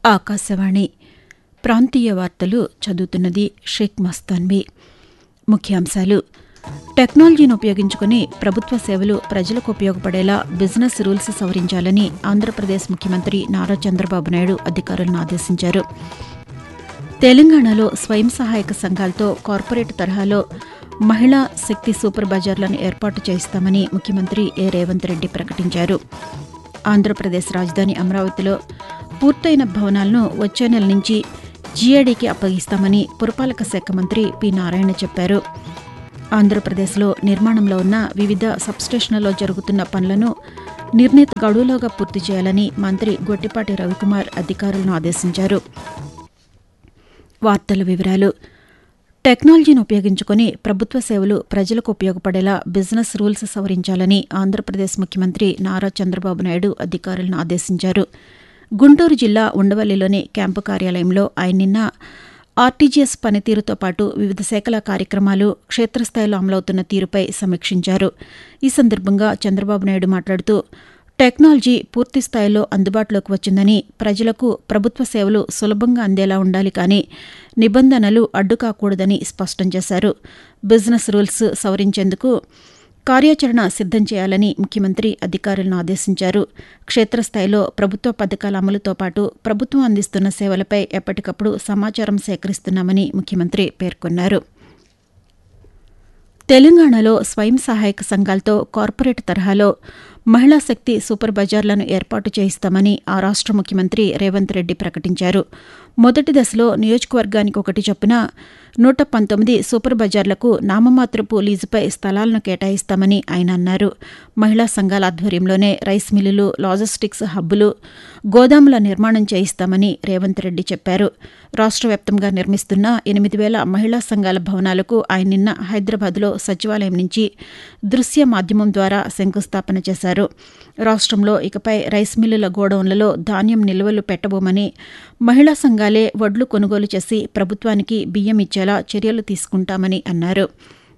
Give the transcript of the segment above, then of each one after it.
ఆకాశవాణి ప్రాంతీయ వార్తలు చదువుతున్నది షేక్ మస్తాన్వి ముఖ్యాంశాలు టెక్నాలజీని ఉపయోగించుకుని ప్రభుత్వ సేవలు ప్రజలకు ఉపయోగపడేలా బిజినెస్ రూల్స్ సవరించాలని ఆంధ్రప్రదేశ్ ముఖ్యమంత్రి నారా చంద్రబాబు నాయుడు అధికారులను ఆదేశించారు తెలంగాణలో స్వయం సహాయక సంఘాలతో కార్పొరేట్ తరహాలో మహిళా శక్తి సూపర్ బజార్లను ఏర్పాటు చేస్తామని ముఖ్యమంత్రి ఏ రేవంత్ రెడ్డి ప్రకటించారు ఆంధ్రప్రదేశ్ రాజధాని అమరావతిలో పూర్తయిన భవనాలను వచ్చే నెల నుంచి జీఏడీకి అప్పగిస్తామని పురపాలక శాఖ మంత్రి పి నారాయణ చెప్పారు ఆంధ్రప్రదేశ్లో నిర్మాణంలో ఉన్న వివిధ సబ్స్టేషన్లలో జరుగుతున్న పనులను నిర్ణీత గడువులోగా పూర్తి చేయాలని మంత్రి గొట్టిపాటి రవికుమార్ అధికారులను ఆదేశించారు వార్తల వివరాలు టెక్నాలజీని ఉపయోగించుకుని ప్రభుత్వ సేవలు ప్రజలకు ఉపయోగపడేలా బిజినెస్ రూల్స్ సవరించాలని ఆంధ్రప్రదేశ్ ముఖ్యమంత్రి నారా చంద్రబాబు నాయుడు అధికారులను ఆదేశించారు గుంటూరు జిల్లా ఉండవల్లిలోని క్యాంపు కార్యాలయంలో ఆయన నిన్న ఆర్టీజీఎస్ పనితీరుతో పాటు వివిధ శాఖల కార్యక్రమాలు క్షేత్రస్థాయిలో అమలవుతున్న తీరుపై సమీక్షించారు ఈ సందర్భంగా చంద్రబాబు నాయుడు మాట్లాడుతూ టెక్నాలజీ పూర్తి స్థాయిలో అందుబాటులోకి వచ్చిందని ప్రజలకు ప్రభుత్వ సేవలు సులభంగా అందేలా ఉండాలి కానీ నిబంధనలు అడ్డుకాకూడదని స్పష్టం చేశారు బిజినెస్ రూల్స్ సవరించేందుకు కార్యాచరణ సిద్దం చేయాలని ముఖ్యమంత్రి అధికారులను ఆదేశించారు క్షేత్రస్థాయిలో ప్రభుత్వ పథకాల అమలుతో పాటు ప్రభుత్వం అందిస్తున్న సేవలపై ఎప్పటికప్పుడు సమాచారం సేకరిస్తున్నామని ముఖ్యమంత్రి పేర్కొన్నారు తెలంగాణలో స్వయం సహాయక సంఘాలతో కార్పొరేట్ తరహాలో మహిళా శక్తి సూపర్ బజార్లను ఏర్పాటు చేయిస్తామని ఆ రాష్ట ముఖ్యమంత్రి రేవంత్ రెడ్డి ప్రకటించారు మొదటి దశలో నియోజకవర్గానికి ఒకటి చొప్పున నూట పంతొమ్మిది సూపర్ బజార్లకు నామమాత్రపు లీజుపై స్థలాలను కేటాయిస్తామని ఆయన అన్నారు మహిళా సంఘాల ఆధ్వర్యంలోనే రైస్ మిల్లులు లాజిస్టిక్స్ హబ్బులు గోదాముల నిర్మాణం చేయిస్తామని రేవంత్ రెడ్డి చెప్పారు రాష్ట వ్యాప్తంగా నిర్మిస్తున్న ఎనిమిది వేల మహిళా సంఘాల భవనాలకు ఆయన నిన్న హైదరాబాద్లో సచివాలయం నుంచి దృశ్య మాధ్యమం ద్వారా శంకుస్థాపన చేశారు రాష్ట్రంలో ఇకపై రైస్ మిల్లుల గోడౌన్లలో ధాన్యం నిల్వలు పెట్టబోమని మహిళా సంఘాలే వడ్లు కొనుగోలు చేసి ప్రభుత్వానికి బియ్యం ఇచ్చేలా చర్యలు తీసుకుంటామని అన్నారు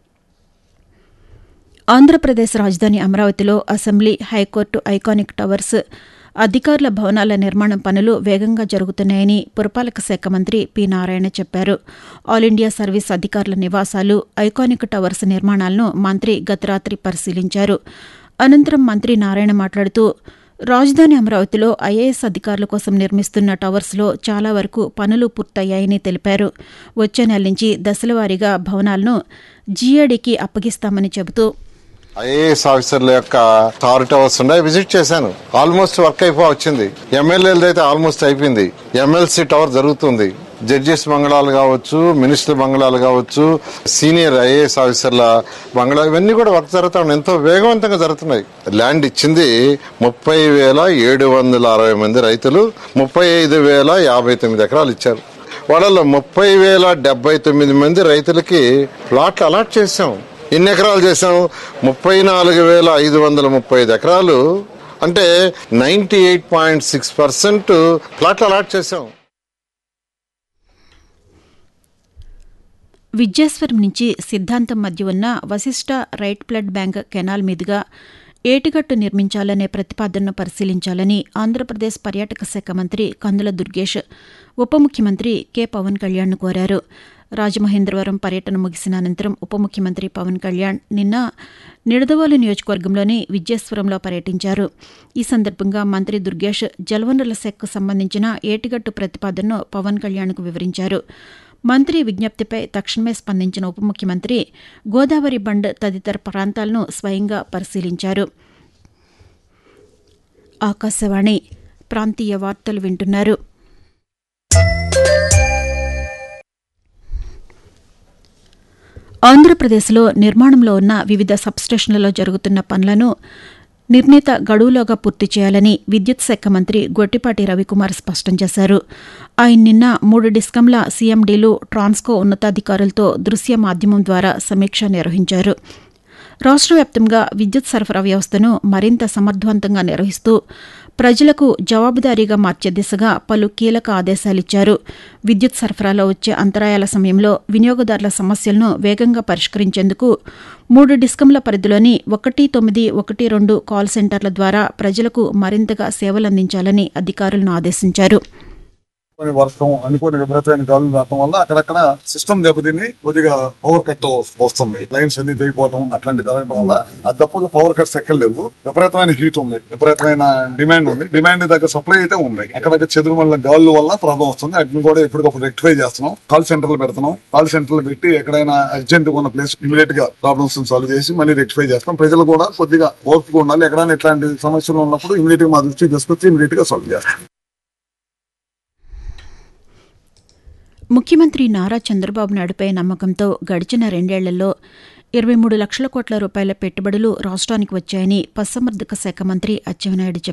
ఆంధ్రప్రదేశ్ రాజధాని అమరావతిలో అసెంబ్లీ హైకోర్టు ఐకానిక్ టవర్స్ అధికారుల భవనాల నిర్మాణం పనులు వేగంగా జరుగుతున్నాయని పురపాలక శాఖ మంత్రి పి నారాయణ చెప్పారు ఆల్ ఇండియా సర్వీస్ అధికారుల నివాసాలు ఐకానిక్ టవర్స్ నిర్మాణాలను మంత్రి గత రాత్రి పరిశీలించారు అనంతరం మంత్రి నారాయణ మాట్లాడుతూ రాజధాని అమరావతిలో ఐఏఎస్ అధికారుల కోసం నిర్మిస్తున్న టవర్స్లో చాలా వరకు పనులు పూర్తయ్యాయని తెలిపారు వచ్చే నెల నుంచి దశలవారీగా భవనాలను జీఏడీకి అప్పగిస్తామని చెబుతూ ఐఏఎస్ ఆఫీసర్ల యొక్క టార్ టవర్స్ ఉన్నాయి విజిట్ చేశాను ఆల్మోస్ట్ వర్క్ అయిపో వచ్చింది ఎమ్మెల్యేలది అయితే ఆల్మోస్ట్ అయిపోయింది ఎమ్మెల్సీ టవర్ జరుగుతుంది జడ్జెస్ బంగళాలు కావచ్చు మినిస్టర్ బంగళాలు కావచ్చు సీనియర్ ఐఏఎస్ ఆఫీసర్ల బంగళా ఇవన్నీ కూడా వర్క్ జరుగుతా ఉన్నాయి ఎంతో వేగవంతంగా జరుగుతున్నాయి ల్యాండ్ ఇచ్చింది ముప్పై వేల ఏడు వందల అరవై మంది రైతులు ముప్పై ఐదు వేల యాభై తొమ్మిది ఎకరాలు ఇచ్చారు వాళ్ళలో ముప్పై వేల డెబ్బై తొమ్మిది మంది రైతులకి ప్లాట్లు అలాట్ చేశాం ఎన్ని ఎకరాలు చేసాం ముప్పై నాలుగు వేల ఐదు వందల ముప్పై ఐదు ఎకరాలు అంటే ninety eight point six percent ప్లాట్లు అలాట్ చేసాం విద్యాస్వరం నుంచి సిద్ధాంతం మధ్య ఉన్న Vasishta right flood bank canal మీదుగా ఏటిగట్టు నిర్మించాలనే ప్రతిపాదనను పరిశీలించాలని ఆంధ్రప్రదేశ్ పర్యాటక శాఖ మంత్రి కందుల దుర్గేష్ ఉప ముఖ్యమంత్రి కె పవన్ కళ్యాణ్ను కోరారు రాజమహేంద్రవరం పర్యటన ముగిసిన అనంతరం ఉప ముఖ్యమంత్రి పవన్ కళ్యాణ్ నిన్న నిడదవోలు నియోజకవర్గంలోని విద్యేశ్వరంలో పర్యటించారు ఈ సందర్భంగా మంత్రి దుర్గేష్ జలవనరుల శాఖకు సంబంధించిన ఏటిగట్టు ప్రతిపాదనను పవన్ కళ్యాణ్కు వివరించారు మంత్రి విజ్ఞప్తిపై తక్షణమే స్పందించిన ఉప ముఖ్యమంత్రి గోదావరి బండ్ తదితర ప్రాంతాలను స్వయంగా పరిశీలించారు ఆకాశవాణి ప్రాంతీయ వార్తలు వింటున్నారు ఆంధ్రప్రదేశ్లో నిర్మాణంలో ఉన్న వివిధ సబ్స్టేషన్లలో జరుగుతున్న పనులను నిర్ణీత గడువులోగా పూర్తి చేయాలని విద్యుత్ శాఖ మంత్రి గొట్టిపాటి రవికుమార్ స్పష్టం చేశారు ఆయన నిన్న మూడు డిస్కంల సీఎండీలు ట్రాన్స్కో ఉన్నతాధికారులతో దృశ్య మాధ్యమం ద్వారా సమీక్ష నిర్వహించారు రాష్ట్ర వ్యాప్తంగా విద్యుత్ సరఫరా వ్యవస్థను మరింత సమర్థవంతంగా నిర్వహిస్తూ ప్రజలకు జవాబుదారీగా మార్చే దిశగా పలు కీలక ఆదేశాలిచ్చారు విద్యుత్ సరఫరాలో వచ్చే అంతరాయాల సమయంలో వినియోగదారుల సమస్యలను వేగంగా పరిష్కరించేందుకు మూడు డిస్కంల పరిధిలోని ఒకటి తొమ్మిది ఒకటి రెండు కాల్ సెంటర్ల ద్వారా ప్రజలకు మరింతగా సేవలందించాలని అధికారులను ఆదేశించారు కొన్ని వర్షం అనుకోని విపరీతమైన గాలులు రావడం వల్ల అక్కడక్కడ సిస్టమ్ దెబ్బతిని కొద్దిగా పవర్ కట్ వస్తుంది లైన్స్ అన్ని తెగిపోవడం అట్లాంటి జరగడం వల్ల అది తప్పగా పవర్ కట్స్ ఎక్కలేవు విపరీతమైన హీట్ ఉంది విపరీతమైన డిమాండ్ ఉంది డిమాండ్ దగ్గర సప్లై అయితే ఉంది అక్కడక్కడ చెదురు వల్ల గాలుల వల్ల ప్రాబ్లం వస్తుంది వాటిని కూడా ఎప్పటికప్పుడు రెక్టిఫై చేస్తున్నాం కాల్ సెంటర్లు పెడుతున్నాం కాల్ సెంటర్లు పెట్టి ఎక్కడైనా అర్జెంట్ ఉన్న ప్లేస్ ఇమీడియట్ గా ప్రాబ్లమ్స్ సాల్వ్ చేసి మళ్ళీ రెక్టిఫై చేస్తాం ప్రజలు కూడా కొద్దిగా ఓర్పుగా ఉండాలి ఎక్కడైనా ఇట్లాంటి సమస్యలు ఉన్నప్పుడు ఇమీడియట్ గా మా దృష్టికి తీసుకొచ్చి ఇమీడియట్ గా సాల్వ్ చేస్తాం ముఖ్యమంత్రి నారా చంద్రబాబు నాయుడుపై నమ్మకంతో గడిచిన రెండేళ్లలో ఇరవై మూడు లక్షల కోట్ల రూపాయల పెట్టుబడులు రాష్ట్రానికి వచ్చాయని పశుసంవర్ధక శాఖ మంత్రి అచ్చెన్నాయుడు చెప్పారు